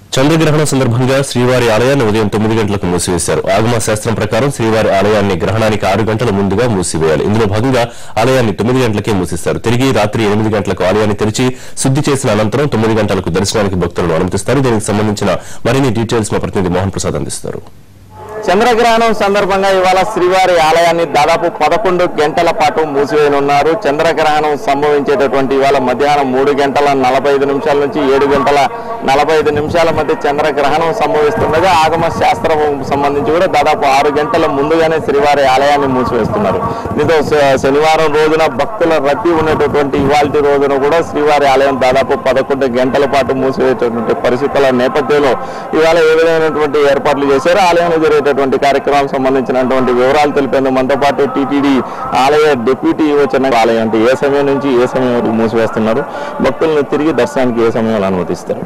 చంద్రగ్రహణం సందర్భంగా శ్రీవారి ఆలయాన్ని ఉదయం తొమ్మిది గంటలకు మూసివేశారు ఆగమ శాస్త్రం ప్రకారం శ్రీవారి ఆలయాన్ని గ్రహణానికి ఆరు గంటల ముందుగా మూసివేయాలి ఇందులో భాగంగా ఆలయాన్ని తొమ్మిది గంటలకే మూసిస్తారు తిరిగి రాత్రి ఎనిమిది గంటలకు ఆలయాన్ని తెరిచి శుద్ధి చేసిన అనంతరం తొమ్మిది గంటలకు దర్శనానికి భక్తులను అనుమతిస్తారు దీనికి సంబంధించిన మరిన్ని డీటెయిల్స్ మా ప్రతినిధి మోహన్ ప్రసాద్ అందిస్తారు చంద్రగ్రహణం సందర్భంగా ఇవాళ శ్రీవారి ఆలయాన్ని దాదాపు పదకొండు గంటల పాటు మూసివేయనున్నారు చంద్రగ్రహణం సంభవించేటటువంటి ఇవాళ మధ్యాహ్నం మూడు గంటల నలభై ఐదు నిమిషాల నుంచి ఏడు గంటల నలభై ఐదు నిమిషాల మధ్య చంద్రగ్రహణం సంభవిస్తుండగా ఆగమ శాస్త్రం సంబంధించి కూడా దాదాపు ఆరు గంటల ముందుగానే శ్రీవారి ఆలయాన్ని మూసివేస్తున్నారు దీంతో శ- శనివారం రోజున భక్తుల రద్దీ ఉన్నటువంటి ఇవాళ రోజున కూడా శ్రీవారి ఆలయం దాదాపు పదకొండు గంటల పాటు మూసివేసేటువంటి పరిస్థితుల నేపథ్యంలో ఇవాళ ఏ విధమైనటువంటి ఏర్పాట్లు చేశారు ఆలయంలో జరిగేటటువంటి కార్యక్రమాలకు సంబంధించినటువంటి వివరాలు తెలిపేందుకు మనతో పాటు టీటీడీ ఆలయ డిప్యూటీ యోచన ఆలయం అంటే ఏ సమయం నుంచి ఏ సమయం వరకు మూసివేస్తున్నారు భక్తులను తిరిగి దర్శనానికి ఏ సమయంలో అనుమతిస్తారు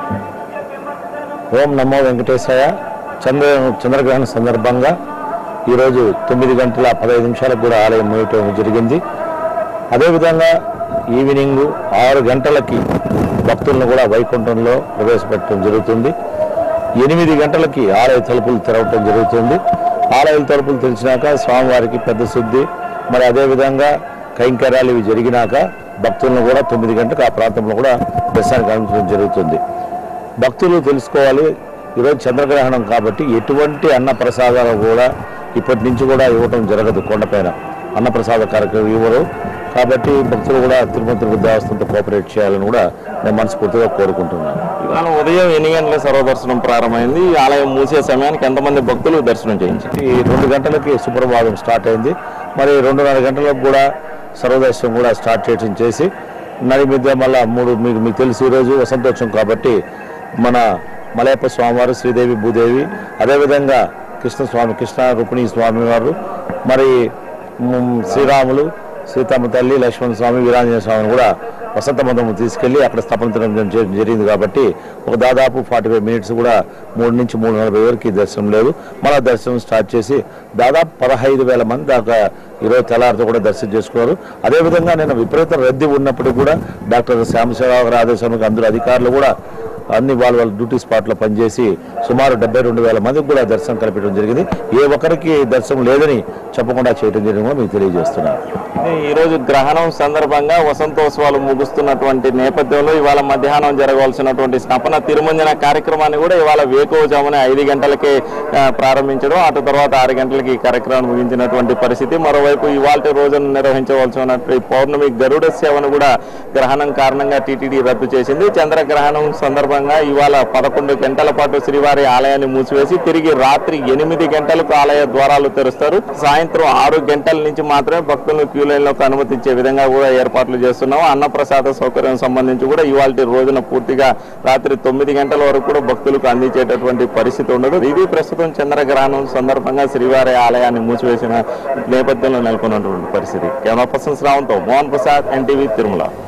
ఓం నమో వెంకటేశాయ చంద్ర చంద్రగ్రహణ సందర్భంగా ఈరోజు తొమ్మిది గంటల పదహైదు నిమిషాలకు కూడా ఆలయం మూయటం జరిగింది అదేవిధంగా ఈవినింగ్ ఆరు గంటలకి భక్తులను కూడా వైకుంఠంలో ప్రవేశపెట్టడం జరుగుతుంది ఎనిమిది గంటలకి ఆలయ తలుపులు తెరవటం జరుగుతుంది ఆలయ తలుపులు తెరిచినాక స్వామివారికి పెద్ద శుద్ధి మరి అదేవిధంగా కైంకర్యాలు ఇవి జరిగినాక భక్తులను కూడా తొమ్మిది గంటలకు ఆ ప్రాంతంలో కూడా దర్శనానికి అనుమతించడం జరుగుతుంది భక్తులు తెలుసుకోవాలి ఈరోజు చంద్రగ్రహణం కాబట్టి ఎటువంటి అన్న ప్రసాదాలు కూడా ఇప్పటి నుంచి కూడా ఇవ్వటం జరగదు కొండపైన అన్నప్రసాద కార్యక్రమం ఇవ్వరు కాబట్టి భక్తులు కూడా తిరుమల తిరుపతి దేవస్థానంతో కోఆపరేట్ చేయాలని కూడా నేను మనస్ఫూర్తిగా కోరుకుంటున్నాను ఇవాళ ఉదయం ఎన్ని గంటల సర్వదర్శనం ప్రారంభమైంది ఈ ఆలయం మూసే సమయానికి ఎంతమంది భక్తులు దర్శనం చేయించారు ఈ రెండు గంటలకి సుప్రభాతం స్టార్ట్ అయింది మరి రెండున్నర గంటలకు కూడా సర్వదర్శనం కూడా స్టార్ట్ చేయడం చేసి నడి మధ్య మళ్ళా మూడు మీకు మీకు తెలుసు ఈరోజు వసంతోత్సవం కాబట్టి మన మలయప్ప స్వామివారు శ్రీదేవి భూదేవి అదేవిధంగా కృష్ణస్వామి కృష్ణ రుక్మిణి స్వామి వారు మరి మ్, శ్రీరాములు సీతమ్మ తల్లి లక్ష్మణ స్వామి వీరాంజనేయ స్వామిని కూడా వసంత మందము తీసుకెళ్లి అక్కడ స్థాపించడం జరి- జరిగింది కాబట్టి ఒక దాదాపు ఫార్టీ ఫైవ్ మినిట్స్ కూడా మూడు నుంచి మూడు నలభై వరకు దర్శనం లేదు మళ్ళా దర్శనం స్టార్ట్ చేసి దాదాపు పదహైదు వేల మంది దాకా ఈరోజు తెల్లారితో కూడా దర్శనం చేసుకున్నారు అదేవిధంగా నేను విపరీత రద్దీ ఉన్నప్పటికీ కూడా డాక్టర్ శ్యామశివరావు గారి ఆదేశాలకు అందరూ అధికారులు కూడా అన్ని వాళ్ళ వాళ్ళ డ్యూటీ స్పాట్లో పనిచేసి సుమారు డెబ్బై రెండు వేల మందికి కూడా దర్శనం కల్పించడం జరిగింది ఏ ఒక్కరికి దర్శనం లేదని చెప్పకుండా చేయడం జరిగింది కూడా మీకు తెలియజేస్తున్నాను ఈ రోజు గ్రహణం సందర్భంగా వసంతోత్సవాలు ముగుస్తున్నటువంటి నేపథ్యంలో ఇవాళ మధ్యాహ్నం జరగవలసినటువంటి స్నపన తిరుమంజన కార్యక్రమాన్ని కూడా ఇవాళ వేకోజామున ఐదు గంటలకే ఆ, ప్రారంభించడం అటు తర్వాత ఆరు గంటలకి ఈ కార్యక్రమాన్ని ముగించినటువంటి పరిస్థితి మరోవైపు ఇవాళ రోజున నిర్వహించవలసినటువంటి పౌర్ణమి గరుడ సేవను కూడా గ్రహణం కారణంగా టీటీడీ రద్దు చేసింది చంద్రగ్రహణం సందర్భంగా ఇవాళ పదకొండు గంటల పాటు శ్రీవారి ఆలయాన్ని మూసివేసి తిరిగి రాత్రి ఎనిమిది గంటలకు ఆలయ ద్వారాలు తెరుస్తారు సాయంత్రం ఆరు గంటల నుంచి మాత్రమే భక్తులను క్యూ లైన్లోకి అనుమతించే విధంగా కూడా ఏర్పాట్లు చేస్తున్నాము అన్నప్రసాద సౌకర్యం సంబంధించి కూడా ఇవాళ రోజున పూర్తిగా రాత్రి తొమ్మిది గంటల వరకు కూడా భక్తులకు అందించేటటువంటి పరిస్థితి ఉండదు ఇది ప్రస్తుతం చంద్రగ్రహణం సందర్భంగా శ్రీవారి ఆలయాన్ని మూసివేసిన నేపథ్యంలో నెలకొన్నటువంటి పరిస్థితి కెమెరా పర్సన్ శ్రావంతో మోహన్ ప్రసాద్ ఎన్టీవీ తిరుమల